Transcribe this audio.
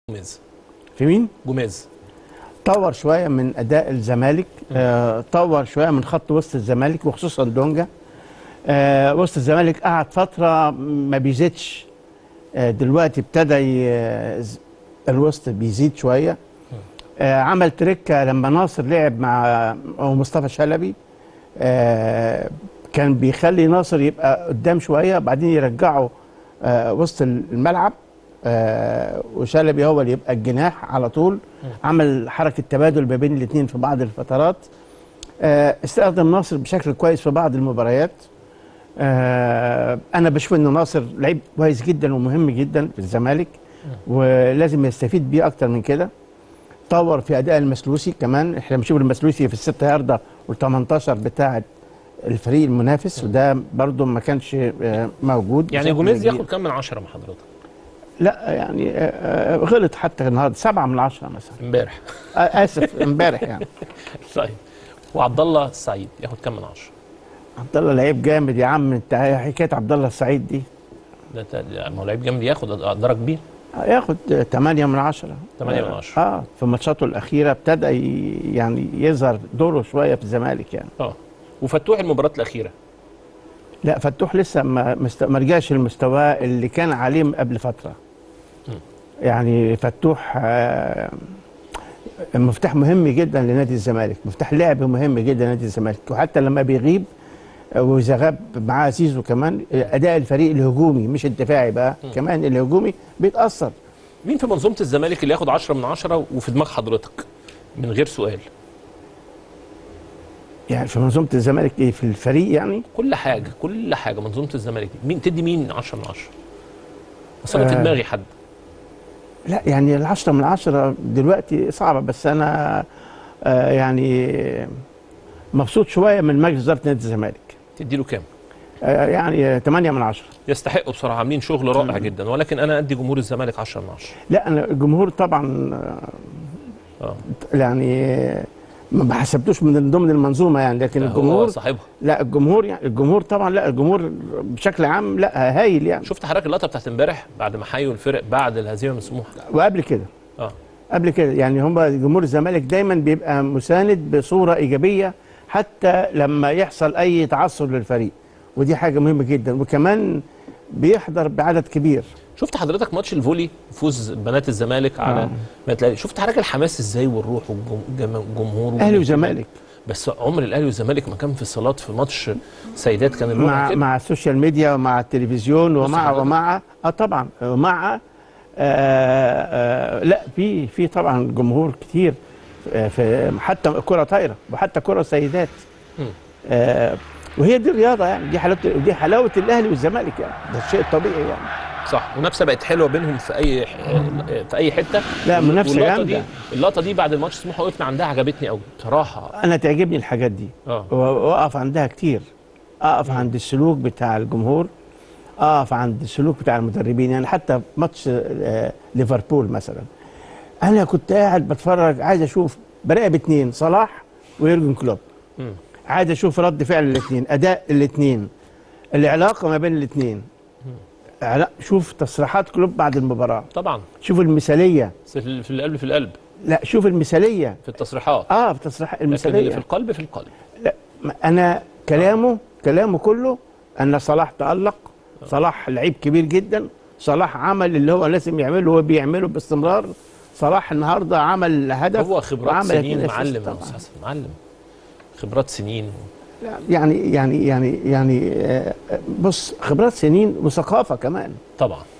جوميز في مين؟ جوميز طور شويه من اداء الزمالك آه طور شويه من خط وسط الزمالك وخصوصا دونجا آه وسط الزمالك قعد فتره ما بيزيدش آه دلوقتي ابتدى ي- ز- الوسط بيزيد شويه آه عمل تريكه لما ناصر لعب مع أو مصطفى شلبي آه كان بيخلي ناصر يبقى قدام شويه بعدين يرجعه آه وسط الملعب آه وشلبي هو اللي يبقى الجناح على طول عمل حركه تبادل ما بين الاثنين في بعض الفترات آه استخدم ناصر بشكل كويس في بعض المباريات آه انا بشوف ان ناصر لعيب كويس جدا ومهم جدا في الزمالك ولازم يستفيد بيه اكتر من كده طور في اداء المسلوسي كمان احنا بنشوف المسلوسي في الستة ياردة وال18 بتاعه الفريق المنافس وده برضو ما كانش آه، موجود يعني بشكل جوميز كبير. ياخد كام من عشرة مع حضرتك لا يعني آه، آه، غلط حتى النهارده سبعة من عشرة مثلا امبارح آه، اسف امبارح يعني طيب وعبد الله السعيد ياخد كام من عشرة عبد الله لعيب جامد يا عم انت حكايه عبد الله السعيد دي ده تا- ما هو لعيب جامد ياخد درجة كبير ياخد 8 من 10 8 من 10. اه في ماتشاته الاخيره ابتدى ي- يعني يظهر دوره شويه في الزمالك يعني اه وفتوح المباراة الأخيرة لا فتوح لسه ما مست- ما رجعش للمستوى اللي كان عليه قبل فتره يعني فتوح آه، مفتاح مهم جدا لنادي الزمالك مفتاح لعب مهم جدا لنادي الزمالك وحتى لما بيغيب آه، واذا غاب معاه زيزو كمان آه، اداء الفريق الهجومي مش الدفاعي بقى كمان الهجومي بيتاثر مين في منظومة الزمالك اللي ياخد 10 من 10 وفي دماغ حضرتك من غير سؤال يعني في منظومه الزمالك ايه في الفريق يعني كل حاجة كل حاجة منظومة الزمالك دي مين تدي مين 10 من 10 بس انا في آه. دماغي حد لا يعني العشرة من عشرة دلوقتي صعبة بس أنا آه يعني مبسوط شوية من مجلس إدارة نادي الزمالك تدي له كام آه يعني 8 من عشرة يستحقوا بصراحة عاملين شغل رائع جدا ولكن انا ادي جمهور الزمالك 10 من 10 لا أنا الجمهور طبعا اه آه، يعني ما بحسبتوش من ضمن المنظومة يعني لكن هو الجمهور صاحبها لا الجمهور يعني الجمهور طبعا لا الجمهور بشكل عام لا هايل يعني شفت حضرتك اللقطة بتاعت امبارح بعد ما حيوا الفرق بعد الهزيمة من سموحة وقبل كده اه قبل كده يعني هم جمهور الزمالك دايما بيبقى مساند بصوره ايجابيه حتى لما يحصل اي تعثر للفريق ودي حاجه مهمه جدا وكمان بيحضر بعدد كبير شفت حضرتك ماتش الفولي فوز بنات الزمالك على آه. بنات الاهلي شفت حضرتك الحماس ازاي والروح والجمهور اهلي وزمالك بس عمر الاهلي والزمالك ما كان في الصالات في ماتش سيدات كان الوضع مع كده مع السوشيال ميديا ومع التلفزيون ومع حضرتك. ومع اه طبعا ومع آه آه لا في في طبعا جمهور كتير آه، في حتى كره طايره وحتى كره سيدات مم. آه وهي دي الرياضه يعني دي حلاوه دي حلاوه الاهلي والزمالك يعني ده الشيء الطبيعي يعني صح منافسه بقت حلوه بينهم في اي في اي حته لا، منافسة واللقطة دي جامدة. اللقطه دي بعد الماتش سموحه وقفنا عندها عجبتني قوي بصراحه انا تعجبني الحاجات دي اه واقف عندها كتير اقف عند السلوك بتاع الجمهور اقف عند السلوك بتاع المدربين يعني حتى في ماتش آه، ليفربول مثلا انا كنت قاعد بتفرج عايز اشوف براقب اتنين صلاح ويورجن كلوب مم. عايز اشوف رد فعل الاثنين اداء الاثنين العلاقه ما بين الاثنين شوف تصريحات كلوب بعد المباراه طبعا شوف المثاليه بس في في القلب في القلب لا شوف المثاليه في التصريحات اه في تصريح لكن اللي المثاليه في القلب في القلب لا ما انا كلامه كلامه كله ان صلاح تالق صلاح لعيب كبير جدا صلاح عمل اللي هو لازم يعمله هو بيعمله باستمرار صلاح النهارده عمل هدف هو خبرات وعمل سنين اتنين assist معلم يا طبعاً. استاذ حسن معلم خبرات سنين يعني يعني يعني يعني آه، بص خبرات سنين وثقافه كمان طبعا